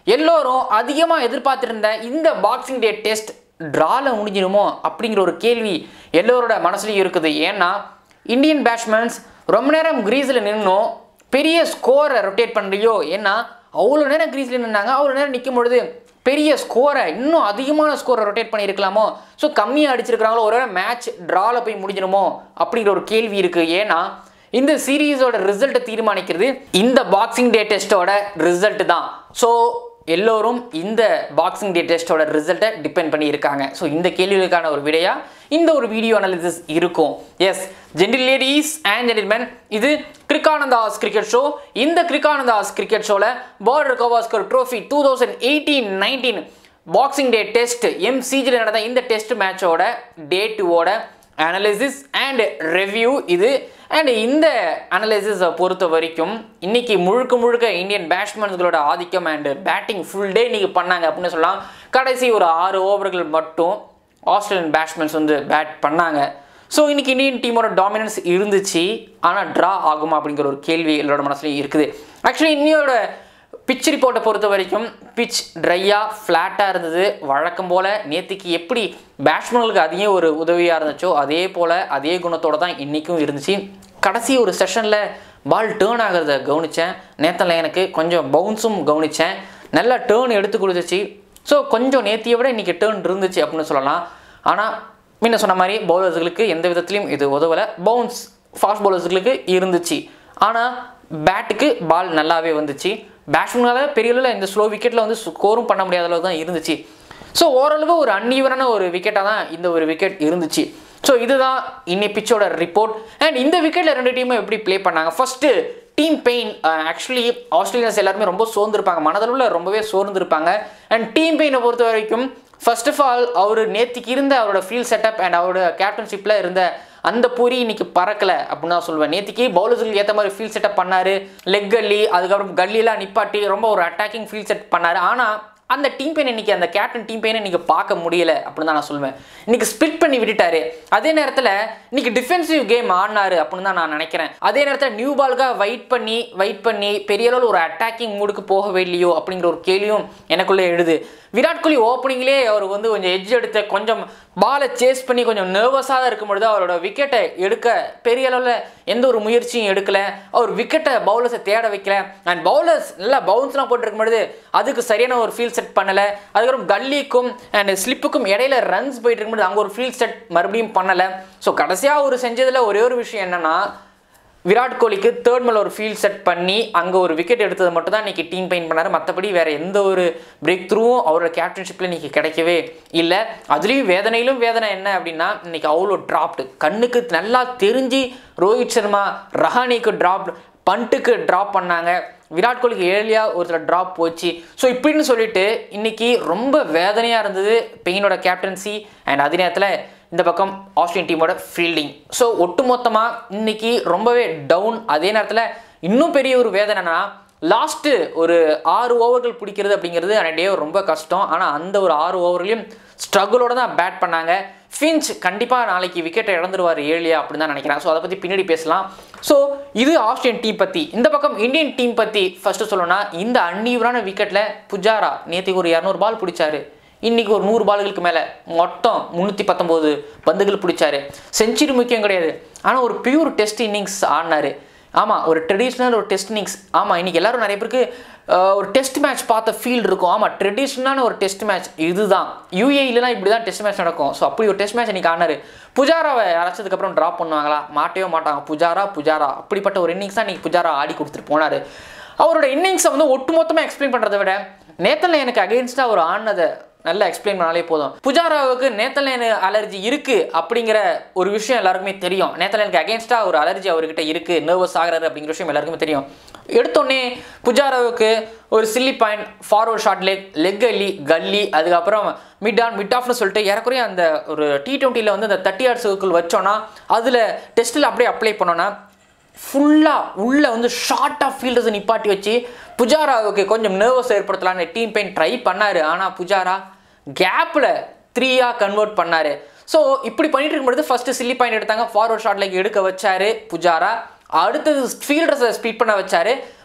எல்லோரும் அதிகமாக எதிர்பார்த்திருந்த இந்த பாக்ஸிங் டே டெஸ்ட் ட்ரால முடிஞ்சிருமோ அப்படிங்கிற ஒரு கேள்வி எல்லோரோட மனசுலையும் இருக்குது ஏன்னா இந்தியன் பேட்ஸ்மேன்ஸ் ரொம்ப நேரம் கிரீஸில் நின்னும் பெரிய ஸ்கோரை ரொட்டேட் பண்ணுறியோ ஏன்னா அவ்வளோ நேரம் கிரீஸில் நின்னாங்க அவ்வளோ நேரம் நிற்கும் பொழுது பெரிய ஸ்கோரை இன்னும் அதிகமான ஸ்கோரை ரொட்டேட் பண்ணியிருக்கலாமோ ஸோ கம்மியாக அடிச்சிருக்கிறாங்களோ ஒரு மேட்ச் ட்ராவில் போய் முடிஞ்சிருமோ அப்படிங்கிற ஒரு கேள்வி இருக்குது ஏன்னா இந்த சீரீஸோட ரிசல்ட்டை தீர்மானிக்கிறது இந்த பாக்ஸிங் டே டெஸ்ட்டோட ரிசல்ட் தான் ஸோ எல்லோரும் இந்த பாக்ஸிங் டே டெஸ்ட்டோட ரிசல்ட்டை டிபெண்ட் பண்ணி இருக்காங்க ஸோ இந்த கேள்விகளுக்கான ஒரு விடையா இந்த ஒரு வீடியோ அனாலிசிஸ் இருக்கும் yes gentle ladies and gentlemen இது கிரிக்கானந்தாஸ் கிரிக்கெட் ஷோ இந்த கிரிக்கானந்தாஸ் கிரிக்கெட் ஷோவில் Border Gavaskar Trophy two thousand eighteen nineteen Boxing Day test எம்சிஜியில் நடந்த இந்த டெஸ்ட் மேட்சோட டே டூவோட அனலிசிஸ் அண்ட் ரிவ்யூ இது அண்ட் இந்த அனலிசிஸை பொறுத்த வரைக்கும் இன்னைக்கு முழுக்க முழுக்க இந்தியன் பேட்ஸ்மேன்களோட ஆதிக்கம் அண்ட் பேட்டிங் ஃபுல் டே இன்னைக்கு பண்ணாங்க அப்படின்னு சொல்லலாம் கடைசி ஒரு ஆறு ஓவர்கள் மட்டும் ஆஸ்திரேலியன் பேட்ஸ்மேன்ஸ் வந்து பேட் பண்ணாங்க ஸோ இன்னைக்கு இந்தியன் டீமோட டாமினன்ஸ் இருந்துச்சு ஆனால் ட்ரா ஆகுமா அப்படிங்கிற ஒரு கேள்வி எல்லாரோட மனசுலையும் இருக்குது ஆக்சுவலி இன்னையோட பிச் ரிப்போர்ட்டை பொறுத்த வரைக்கும் பிச் ட்ரையாக ஃப்ளாட்டாக இருந்தது வழக்கம் போல் நேற்றுக்கு எப்படி பேட்ஸ்மேன்களுக்கு அதிகம் ஒரு உதவியாக இருந்துச்சோ அதே போல் அதே குணத்தோட தான் இன்றைக்கும் இருந்துச்சு கடைசி ஒரு செஷனில் பால் டேர்ன் ஆகிறத கவனித்தேன் நேத்தல எனக்கு கொஞ்சம் பவுன்ஸும் கவனித்தேன் நல்லா டேர்ன் எடுத்து கொடுத்துச்சு ஸோ கொஞ்சம் நேத்தியை விட இன்றைக்கி டேர்ன் இருந்துச்சு அப்படின்னு சொல்லலாம் ஆனால் முன்ன சொன்ன மாதிரி பவுலர்ஸ்களுக்கு எந்த விதத்துலையும் இது உதவலை பவுன்ஸ் ஃபாஸ்ட் பவுலர்ஸ்களுக்கு இருந்துச்சு ஆனால் பேட்டுக்கு பால் நல்லாவே வந்துச்சு பேட்ஸ்மேனால பெரிய அளவில் இந்த ஸ்லோ விக்கெட்டில் வந்து ஸ்கோரும் பண்ண முடியாத அளவு தான் இருந்துச்சு ஸோ ஓரளவு ஒரு அன்ஈவனான ஒரு விக்கெட்டாக தான் இந்த ஒரு விக்கெட் இருந்துச்சு ஸோ இதுதான் இன்னி பிச்சோட ரிப்போர்ட் அண்ட் இந்த விக்கெட்டில் ரெண்டு டீமும் எப்படி ப்ளே பண்ணாங்க first Tim Paine actually Australians எல்லாருமே ரொம்ப சோர்ந்துருப்பாங்க மனதளவில் ரொம்பவே சோர்ந்துருப்பாங்க அண்ட் டீம் பெயினை பொறுத்த வரைக்கும் ஃபர்ஸ்ட் ஆஃப் ஆல் அவர் நேற்றுக்கு இருந்த அவரோட ஃபீல்ட் செட்டப் அண்ட் அவரோட கேப்டன்ஷிப்பில் இருந்த அந்த பொறி இன்னைக்கு பறக்கல அப்படின்னு தான் சொல்லுவேன் நேற்றுக்கு பவுலர்ஸுக்கு ஏற்ற மாதிரி ஃபீல்ட் செட்டப் பண்ணாரு லெக் கல்லி அதுக்கப்புறம் கல்லிலாம் நிப்பாட்டி ரொம்ப ஒரு அட்டாக்கிங் ஃபீல்ட் செட் பண்ணாரு ஆனால் அந்த டீம் பெயின் இன்னைக்கு அந்த கேப்டன் டீம் பெயினை இன்னைக்கு பார்க்க முடியல அப்படின்னு தான் நான் சொல்லுவேன் இன்னைக்கு ஸ்பிளிட் பண்ணி விட்டுட்டாரு அதே நேரத்தில் இன்னைக்கு டிஃபென்சிவ் கேம் ஆடினாரு அப்படின்னு தான் நான் நினைக்கிறேன் அதே நேரத்தில் நியூ பால்காக வெயிட் பண்ணி வெயிட் பண்ணி பெரிய அளவில் ஒரு அட்டாக்கிங் மூடுக்கு போகவே இல்லையோ அப்படிங்கிற ஒரு கேள்வியும் எனக்குள்ளே எழுது விராட் கோலி ஓப்பனிங்லேயே அவர் வந்து கொஞ்சம் எட்ஜ் எடுத்து கொஞ்சம் பாலை சேஸ் பண்ணி கொஞ்சம் நர்வஸாக இருக்கும் பொழுது அவரோட விக்கெட்டை எடுக்க பெரிய அளவில் எந்த ஒரு முயற்சியும் எடுக்கல அவர் விக்கெட்டை பவுலர்ஸை தேட வைக்கல அண்ட் பவுலர்ஸ் நல்லா பவுன்ஸ்லாம் போட்டுருக்கும் பொழுது அதுக்கு சரியான ஒரு ஃபீல் செட் பண்ணலை அதுக்கப்புறம் கல்லிக்கும் அண்ட் ஸ்லிப்புக்கும் இடையில ரன்ஸ் போயிட்டு இருக்கும்போது அங்கே ஒரு ஃபீல் செட் மறுபடியும் பண்ணலை ஸோ கடைசியாக ஒரு செஞ்சதில் ஒரே ஒரு விஷயம் என்னன்னா விராட் கோலிக்கு தேர்ட் மேல ஒரு ஃபீல்ட் செட் பண்ணி அங்கே ஒரு விக்கெட் எடுத்தது மட்டும் தான் இன்னைக்கு டீம் பெயின் பண்ணாரு மற்றபடி வேற எந்த ஒரு பிரேக் த்ரூவும் அவரோட கேப்டன்ஷிப்பில் இன்னைக்கு கிடைக்கவே இல்லை அதுலேயும் வேதனையிலும் வேதனை என்ன அப்படின்னா இன்னைக்கு அவ்வளோ டிராப்டு கண்ணுக்கு நல்லா தெரிஞ்சு ரோஹித் சர்மா ரஹானிக்கு டிராப் பண்ட்டுக்கு ட்ராப் பண்ணாங்க விராட் கோலிக்கு ஏர்லியாக ஒரு சில ட்ராப் போச்சு ஸோ இப்படின்னு சொல்லிட்டு இன்னைக்கு ரொம்ப வேதனையாக இருந்தது பெயினோட கேப்டன்சி அண்ட் அதே நேரத்தில் இந்த பக்கம் ஆஸ்திரேலியன் டீமோட ஃபீல்டிங் ஸோ ஒட்டுமொத்தமாக இன்னைக்கு ரொம்பவே டவுன் அதே நேரத்தில் இன்னும் பெரிய ஒரு வேதனைனா லாஸ்ட்டு ஒரு ஆறு ஓவர்கள் பிடிக்கிறது அப்படிங்கிறது டே ரொம்ப கஷ்டம் ஆனால் அந்த ஒரு ஆறு ஓவர்களையும் ஸ்ட்ரகிளோட தான் பேட் பண்ணாங்க ஃபின்ச் கண்டிப்பாக நாளைக்கு விக்கெட்டை இழந்துருவார் ஏழியா அப்படின்னு தான் நினைக்கிறேன் ஸோ அதை பற்றி பின்னாடி பேசலாம் ஸோ இது ஆஸ்திரேலியன் டீம் பற்றி இந்த பக்கம் இந்தியன் டீம் பற்றி ஃபஸ்ட்டு சொல்லணும்னா இந்த அன்னீவரான விக்கெட்டில் புஜாரா நேற்றுக்கு ஒரு இரநூறு பால் பிடிச்சாரு இன்னைக்கு ஒரு நூறு பால்களுக்கு மேலே மொத்தம் முந்நூற்றி பத்தொம்போது பந்துகள் பிடிச்சாரு செஞ்சுரி முக்கியம் கிடையாது ஆனால் ஒரு பியூர் டெஸ்ட் இன்னிங்ஸ் ஆடினாரு ஆமாம் ஒரு ட்ரெடிஷ்னல் ஒரு டெஸ்ட் இன்னிங்ஸ் ஆமாம் இன்னைக்கு எல்லாரும் நிறைய பேருக்கு அஹ், ஒரு டெஸ்ட் மேட்ச் பார்த்த ஃபீல் இருக்கும் ஆமாம் ட்ரெடிஷ்னலான ஒரு டெஸ்ட் மேட்ச் இதுதான் யூஏஇலலாம் இப்படி தான் டெஸ்ட் மேட்ச் நடக்கும் ஸோ அப்படி ஒரு டெஸ்ட் மேட்ச் இன்னைக்கு ஆனாரு புஜாராவை அரைச்சதுக்கப்புறம் ட்ராப் பண்ணுவாங்களா மாட்டவே மாட்டாங்க புஜாரா புஜாரா அப்படிப்பட்ட ஒரு இன்னிங்ஸ் தான் இன்னைக்கு புஜாரா ஆடி கொடுத்துட்டு போனார் அவரோட இன்னிங்ஸை வந்து ஒட்டுமொத்தமாக எக்ஸ்பிளைன் பண்ணுறதை விட நேத்தனில் எனக்கு அகெயின்ஸ்டாக ஒரு ஆடினதை நல்லா எக்ஸ்பிளைன் பண்ணாலே போதும் புஜாராவுக்கு நேத்தலேன் அலர்ஜி இருக்கு அப்படிங்கிற ஒரு விஷயம் எல்லாருக்குமே தெரியும் நேத்தலேனுக்கு அகேன்ஸ்டாக ஒரு அலர்ஜி அவர்கிட்ட இருக்கு நர்வஸ் ஆகிறாரு அப்படிங்கிற விஷயம் எல்லாருக்குமே தெரியும் எடுத்தோடனே புஜாராவுக்கு ஒரு silly point forward short leg leg அள்ளி கல்லி அதுக்கப்புறம் மிட் ஆன் மிட் ஆஃப்னு சொல்லிட்டு ஏறக்குறைய அந்த ஒரு டி டுவெண்ட்டியில் வந்து அந்த தேர்ட்டி ஆர் சர்க்கிள் வச்சோன்னா அதில் டெஸ்ட்டில் அப்படியே அப்ளை பண்ணோன்னா ஃபுல்லாக உள்ளே வந்து ஷார்ட்டாக ஃபீல்டர்ஸை நிப்பாட்டி வச்சு புஜாராவுக்கு கொஞ்சம் நர்வஸ் ஏற்படுத்தலான்னு டீம் பெயின் ட்ரை பண்ணார் ஆனால் புஜாரா கேப்பில் த்ரீயாக கன்வெர்ட் பண்ணார் ஸோ இப்படி பண்ணிட்டு இருக்கும்போது ஃபர்ஸ்ட் சில்லி பாயிண்ட் எடுத்தாங்க ஃபார்வர்ட் ஷாட் லைக் எடுக்க வச்சாரு புஜாரா அடுத்தது ஃபீல்டர்ஸை ஸ்பீட் பண்ண வச்சாரு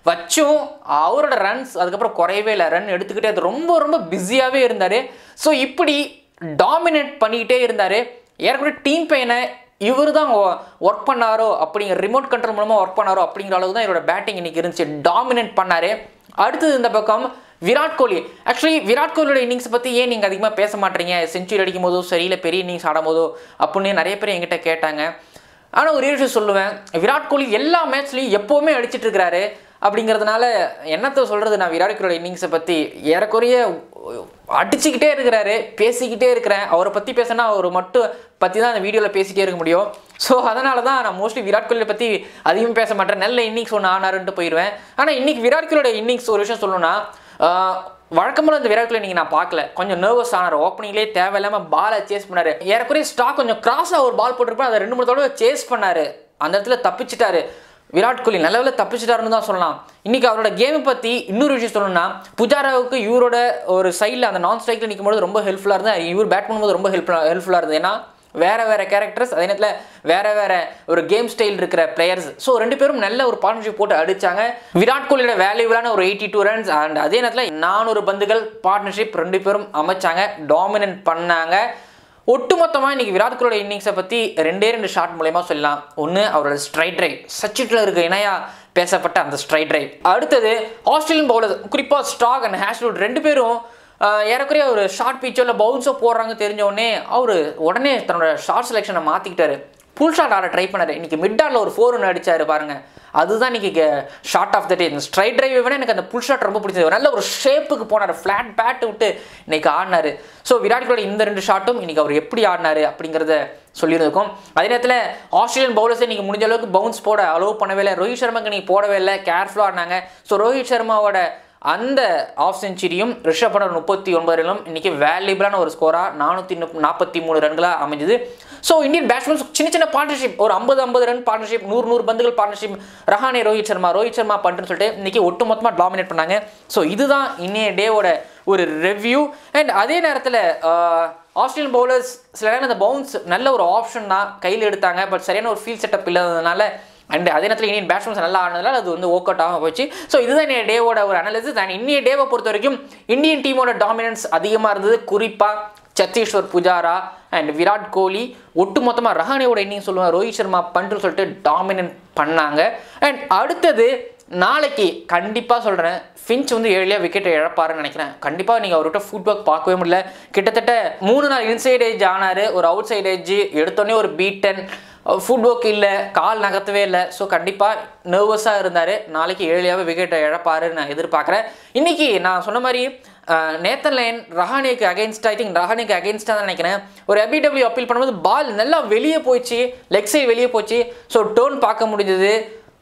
வச்சும் அவரோட ரன்ஸ் அதுக்கப்புறம் குறையவே இல்லை ரன் எடுத்துக்கிட்டே அது ரொம்ப ரொம்ப பிஸியாகவே இருந்தார் ஸோ இப்படி டாமினேட் பண்ணிக்கிட்டே இருந்தார் ஏற்கனவே டீம் பையனை இவர் தான் ஒர்க் பண்ணாரோ அப்படிங்கிற ரிமோட் கண்ட்ரோல் மூலமாக ஒர்க் பண்ணாரோ அப்படிங்கிற அளவுக்கு தான் இவரோட பேட்டிங் இன்னைக்கு இருந்துச்சு டாமினேட் பண்ணார் அடுத்தது இந்த பக்கம் விராட் கோலி ஆக்சுவலி விராட் கோலியோட இன்னிங்ஸ் பற்றி ஏன் நீங்கள் அதிகமாக பேச மாட்டீங்க செஞ்சுரி அடிக்கும் போதோ சரி இல்லை பெரிய இன்னிங்ஸ் ஆடும் போதோ அப்படின்னு நிறைய பேர் என்கிட்ட கேட்டாங்க ஆனால் ஒரு விஷயம் சொல்லுவேன் விராட் கோலி எல்லா மேட்ச்லையும் எப்போவுமே அடிச்சிட்டு இருக்கிறாரு அப்படிங்கிறதுனால என்னத்தை சொல்கிறது நான் விராட் கோலியோட இன்னிங்ஸை பற்றி ஏறக்குறைய அடிச்சுக்கிட்டே இருக்கிறாரு பேசிக்கிட்டே இருக்கிறேன் அவரை பற்றி பேசினா அவர் மட்டும் பற்றி தான் அந்த வீடியோவில் பேசிக்கிட்டே இருக்க முடியும் ஸோ அதனால தான் நான் மோஸ்ட்லி விராட் கோலியை பற்றி அதிகமாக பேச மாட்டேன் நல்ல இன்னிங்ஸ் ஒன்று ஆனாருன்ட்டு போயிடுவேன் ஆனால் இன்னைக்கு விராட் கோலியோட இன்னிங்ஸ் ஒரு விஷயம் சொல்லணும்னா வழக்கம்போல இந்த விராட் கோலி நீங்கள் நான் பார்க்கல கொஞ்சம் நர்வஸ் ஆனார் ஓப்பனிங்லேயே தேவையில்லாமல் பாலை சேஸ் பண்ணார் ஏறக்குறைய ஸ்டாக் கொஞ்சம் கிராஸாக ஒரு பால் போட்டிருப்பேன் அதை ரெண்டு மூணு தடவை சேஸ் பண்ணார் அந்த இடத்துல தப்பிச்சிட்டாரு விராட் கோலி நல்ல வேலை தப்பிச்சிட்டாருன்னு தான் சொல்லலாம் இன்னைக்கு அவரோட கேமை பற்றி இன்னொரு விஷயம் சொல்லணும்னா புஜாராவுக்கு இவரோட ஒரு சைடில் அந்த நான் ஸ்ட்ரைக்கில் நிற்கும்போது ரொம்ப ஹெல்ப்ஃபுல்லாக இருந்தது இவர் பேட் பண்ணும்போது ரொம்ப ஹெல்ப்ஃபுல்லாக ஹெல்ப்ஃபுல்லாக இருந்தது ஏன்னா வேற வேற கேரக்டர்ஸ் அதே நேரத்தில் வேற வேற ஒரு கேம் ஸ்டைல் இருக்கிற பிளேயர்ஸ் ஸோ ரெண்டு பேரும் நல்ல ஒரு பார்ட்னர்ஷிப் போட்டு அடிச்சாங்க விராட் கோலியோட வேல்யூபிளான ஒரு எயிட்டி டூ ரன்ஸ் அண்ட் அதே நேரத்தில் நானூறு பந்துகள் பார்ட்னர்ஷிப் ரெண்டு பேரும் அமைச்சாங்க டாமினன்ட் பண்ணாங்க ஒட்டுமொத்தமாக இன்னைக்கு விராட் கோலியோட இன்னிங்ஸை பற்றி ரெண்டே ரெண்டு ஷாட் மூலயமா சொல்லலாம் ஒன்று அவரோட ஸ்ட்ரைட் ட்ரைவ் சச்சிட்டில் இருக்க இணையா பேசப்பட்ட அந்த ஸ்ட்ரைட் ட்ரைவ் அடுத்தது ஆஸ்திரேலியன் பவுலர் குறிப்பாக ஸ்டாக் அண்ட் ஹேஷ்வுட் ரெண்டு பேரும் ஆஹ், ஏறக்குறைய ஒரு ஷார்ட் பிச்சோ இல்லை பவுன்ஸோ போடுறாங்க தெரிஞ்ச உடனே அவர் உடனே தன்னோட ஷார்ட் செலெக்ஷனை மாற்றிக்கிட்டாரு புல் ஷாட் ஆட ட்ரை பண்ணாரு இன்னைக்கு மிட் ஆடில் ஒரு ஃபோர் ஒன்று அடிச்சாரு பாருங்க அதுதான் இன்னைக்கு ஷார்ட் ஆஃப் த டே இந்த ஸ்ட்ரைட் டிரைவ் விட எனக்கு அந்த புல் ஷாட் ரொம்ப பிடிச்சது நல்ல ஒரு ஷேப்புக்கு போனார் ஃப்ளாட் பேட் விட்டு இன்னைக்கு ஆடினாரு ஸோ விராட் கோலி இந்த ரெண்டு ஷாட்டும் இன்னைக்கு அவர் எப்படி ஆடினாரு அப்படிங்கிறத சொல்லியிருக்கோம் அதே நேரத்தில் ஆஸ்திரேலியன் பவுலர்ஸை இன்னைக்கு முடிஞ்ச அளவுக்கு பவுன்ஸ் போட அலோவ் பண்ணவே இல்லை ரோஹித் சர்மாக்கு இன்னைக்கு போடவே இல்லை கேர்ஃபுல்லாக ஆடினாங்க ஸோ ரோஹித் சர்மாவோட அந்த ஆஃப் செஞ்சுரியும் ரிஷப் பண்டர் முப்பத்தி ஒன்பது ரன்னும் இன்னைக்கு வேல்யூபிளான ஒரு ஸ்கோராக நானூற்றி நாற்பத்தி மூணு ரன்களாக அமைஞ்சது ஸோ இந்தியன் பேட்ஸ்மேன்ஸ் சின்ன சின்ன பார்ட்னர்ஷிப் ஒரு ஐம்பது ஐம்பது ரன் பார்ட்னர்ஷிப் நூறு நூறு பந்துகள் பார்ட்னர்ஷிப் ரஹானே ரோஹித் சர்மா ரோஹித் சர்மா பண்ணுன்னு சொல்லிட்டு இன்னைக்கு ஒட்டுமொத்தமாக டாமினேட் பண்ணாங்க ஸோ இதுதான் இன்னைய டேவோட ஒரு ரெவ்யூ அண்ட் அதே நேரத்தில் ஆஸ்திரேலியன் பவுலர்ஸ் சில நேரம் இந்த பவுன்ஸ் நல்ல ஒரு ஆப்ஷன் தான் கையில் எடுத்தாங்க பட் சரியான ஒரு ஃபீல் செட்டப் இல்லாததுனால அண்ட் அதே நேரத்தில் இந்தியன் பேட்ஸ்மேன்ஸ் நல்லா ஆனதுனால அது வந்து ஒர்க் அவுட் ஆக போச்சு ஸோ இதுதான் இன்னைய டேவோட ஒரு அனாலிசிஸ் அண்ட் இன்னைய டேவை பொறுத்த வரைக்கும் இந்தியன் டீமோட டாமினன்ஸ் அதிகமாக இருந்தது குறிப்பாக சத்தீஸ்வர் புஜாரா அண்ட் விராட் கோலி ஒட்டுமொத்தமாக ரஹானேவோட இன்னிங் சொல்லுவேன் ரோஹித் சர்மா பண்ணுன்னு சொல்லிட்டு டாமினன்ட் பண்ணாங்க அண்ட் அடுத்தது நாளைக்கு கண்டிப்பாக சொல்கிறேன் ஃபின்ச் வந்து ஏழியாக விக்கெட் இழப்பாருன்னு நினைக்கிறேன் கண்டிப்பாக நீங்கள் அவர்கிட்ட ஃபுட் ஒர்க் பார்க்கவே முடியல கிட்டத்தட்ட மூணு நாள் இன்சைட் ஏஜ் ஆனார் ஒரு அவுட் சைட் ஏஜ் எடுத்தோடனே ஒரு பீட்டன் ஃபுட் ஒர்க் இல்லை கால் நகர்த்தவே இல்லை ஸோ கண்டிப்பாக நர்வஸாக இருந்தார் நாளைக்கு ஏழியாவே விக்கெட்டை இழப்பாருன்னு நான் எதிர்பார்க்குறேன் இன்னைக்கு நான் சொன்ன மாதிரி நேத்தன் லைன் ரஹானேக்கு அகைன்ஸ்ட் ஐ திங்க் ரஹானேக்கு அகைன்ஸ்டாக தான் நினைக்கிறேன் ஒரு எபிடபிள்யூ அப்பீல் பண்ணும்போது பால் நல்லா வெளியே போயிடுச்சு லெக் சைடு வெளியே போச்சு ஸோ டோன் பார்க்க முடிஞ்சது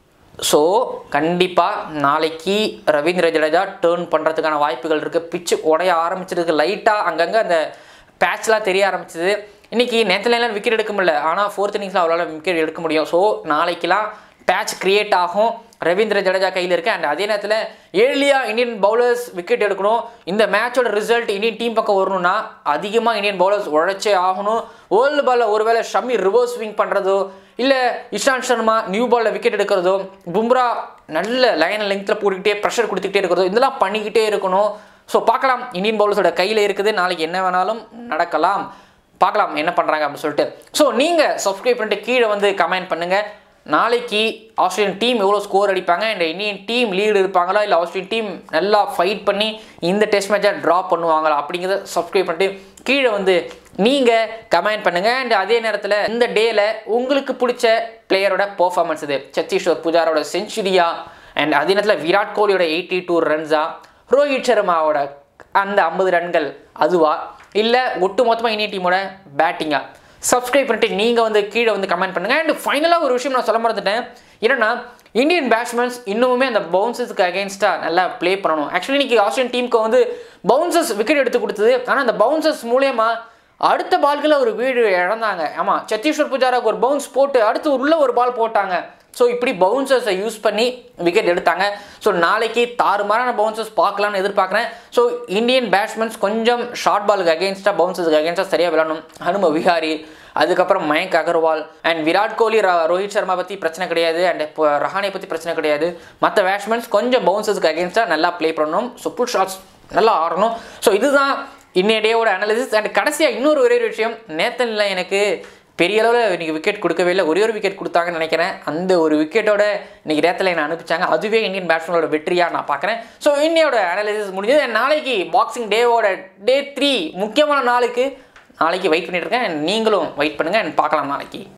ஸோ கண்டிப்பாக நாளைக்கு ரவீந்திர ஜடேஜா டேர்ன் பண்ணுறதுக்கான வாய்ப்புகள் இருக்குது பிச்சு உடைய ஆரம்பிச்சிருக்கு லைட்டாக அங்கங்கே அந்த பேட்ச்லாம் தெரிய ஆரம்பிச்சது இன்னைக்கு நேற்றுலாம் விக்கெட் எடுக்க முடியல ஆனால் ஃபோர்த் இன்னிங்ஸில் அவரால் விக்கெட் எடுக்க முடியும் ஸோ நாளைக்கெல்லாம் பேட்ச் கிரியேட் ஆகும் ரவீந்திர ஜடேஜா கையில் இருக்கு அண்ட் அதே நேரத்தில் ஏர்லியாக இந்தியன் பவுலர்ஸ் விக்கெட் எடுக்கணும் இந்த மேட்சோட ரிசல்ட் இந்தியன் டீம் பக்கம் வரணும்னா அதிகமாக இந்தியன் பவுலர்ஸ் உழைச்சே ஆகணும் வேர்ல்டு பாலில் ஒருவேளை ஷமி ரிவர்ஸ் ஸ்விங் பண்ணுறதோ இல்லை இஷாந்த் சர்மா நியூ பாலில் விக்கெட் எடுக்கிறதோ பும்ரா நல்ல லைன் லெங்த்தில் போட்டுக்கிட்டே ப்ரெஷர் கொடுத்துக்கிட்டே இருக்கிறதோ இதெல்லாம் பண்ணிக்கிட்டே இருக்கணும் ஸோ பார்க்கலாம் இந்தியன் பவுலர்ஸோட கையில் இருக்குது நாளைக்கு என்ன வேணாலும் நடக்கலாம் பார்க்கலாம் என்ன பண்ணுறாங்க அப்படின்னு சொல்லிட்டு ஸோ நீங்கள் சப்ஸ்கிரைப் பண்ணிட்டு கீழே வந்து கமெண்ட் பண்ணுங்கள் நாளைக்கு ஆஸ்திரேலியன் டீம் எவ்வளோ ஸ்கோர் அடிப்பாங்க இந்த இந்தியன் டீம் லீடு இருப்பாங்களா இல்லை ஆஸ்திரேலியன் டீம் நல்லா ஃபைட் பண்ணி இந்த டெஸ்ட் மேட்சை ட்ரா பண்ணுவாங்களா அப்படிங்கிறத சப்ஸ்கிரைப் பண்ணிட்டு கீழே வந்து நீங்கள் கமெண்ட் பண்ணுங்கள் அண்ட் அதே நேரத்தில் இந்த டேயில் உங்களுக்கு பிடிச்ச பிளேயரோட பெர்ஃபார்மன்ஸ் இது சத்தீஸ்வர் புஜாரோட செஞ்சுரியா அண்ட் அதே நேரத்தில் விராட் கோலியோட எயிட்டி டூ ரன்ஸா ரோஹித் சர்மாவோட அந்த ஐம்பது ரன்கள் அதுவா இல்லை ஒட்டு மொத்தமாக இந்தியன் டீமோட பேட்டிங்கா சப்ஸ்கிரைப் பண்ணிட்டு நீங்கள் வந்து கீழே வந்து கமெண்ட் பண்ணுங்கள் அண்ட் ஃபைனலாக ஒரு விஷயம் நான் சொல்ல மறந்துட்டேன் என்னன்னா இந்தியன் பேட்ஸ்மேன்ஸ் இன்னுமே அந்த பவுன்சஸ்க்கு அகேன்ஸ்டாக நல்லா ப்ளே பண்ணணும் ஆக்சுவலி இன்னைக்கு ஆஸ்திரேலியன் டீமுக்கு வந்து பவுன்சஸ் விக்கெட் எடுத்து கொடுத்தது ஆனால் அந்த பவுன்சஸ் மூலயமா அடுத்த பால்களை ஒரு வீடு இழந்தாங்க ஆமாம் சத்தீஸ்வர் புஜாராக்கு ஒரு பவுன்ஸ் போட்டு அடுத்து உள்ள ஒரு பால் போட்டாங்க ஸோ இப்படி பவுன்சர்ஸை யூஸ் பண்ணி விக்கெட் எடுத்தாங்க ஸோ நாளைக்கு தாறுமாறான பவுன்சர்ஸ் பார்க்கலாம்னு எதிர்பார்க்குறேன் ஸோ இந்தியன் பேட்ஸ்மேன்ஸ் கொஞ்சம் ஷார்ட் பாலுக்கு அகேன்ஸ்டாக பவுன்சர்ஸ்க்கு அகேன்ஸ்டாக சரியாக விளாடணும் ஹனும விஹாரி அதுக்கப்புறம் மயங்க் அகர்வால் அண்ட் விராட் கோலி ர- ரோஹித் சர்மா பற்றி பிரச்சனை கிடையாது அண்ட் இப்போ ரஹானே பற்றி பிரச்சனை கிடையாது மற்ற பேட்ஸ்மேன்ஸ் கொஞ்சம் பவுன்சர்ஸ்க்கு அகேன்ஸ்டாக நல்லா ப்ளே பண்ணணும் ஸோ புட் ஷாட்ஸ் நல்லா ஆடணும் ஸோ இதுதான் இன்னைய டேவோட அனாலிசிஸ் அண்ட் கடைசியாக இன்னொரு ஒரே ஒரு விஷயம் நேத்தனில் எனக்கு பெரிய அளவில் இன்னைக்கு விக்கெட் கொடுக்கவே இல்லை ஒரே ஒரு விக்கெட் கொடுத்தாங்கன்னு நினைக்கிறேன் அந்த ஒரு விக்கெட்டோட இன்னைக்கு நேத்தில் என்ன அனுப்பிச்சாங்க அதுவே இந்தியன் பேட்ஸ்மேனோட வெற்றியாக நான் பார்க்குறேன் ஸோ இன்னையோட அனாலிசிஸ் முடிஞ்சது And நாளைக்கு பாக்ஸிங் டேவோட டே த்ரீ முக்கியமான நாளுக்கு நாளைக்கு வெயிட் பண்ணிட்டு இருக்கேன் And நீங்களும் வெயிட் பண்ணுங்க and பார்க்கலாம் நாளைக்கு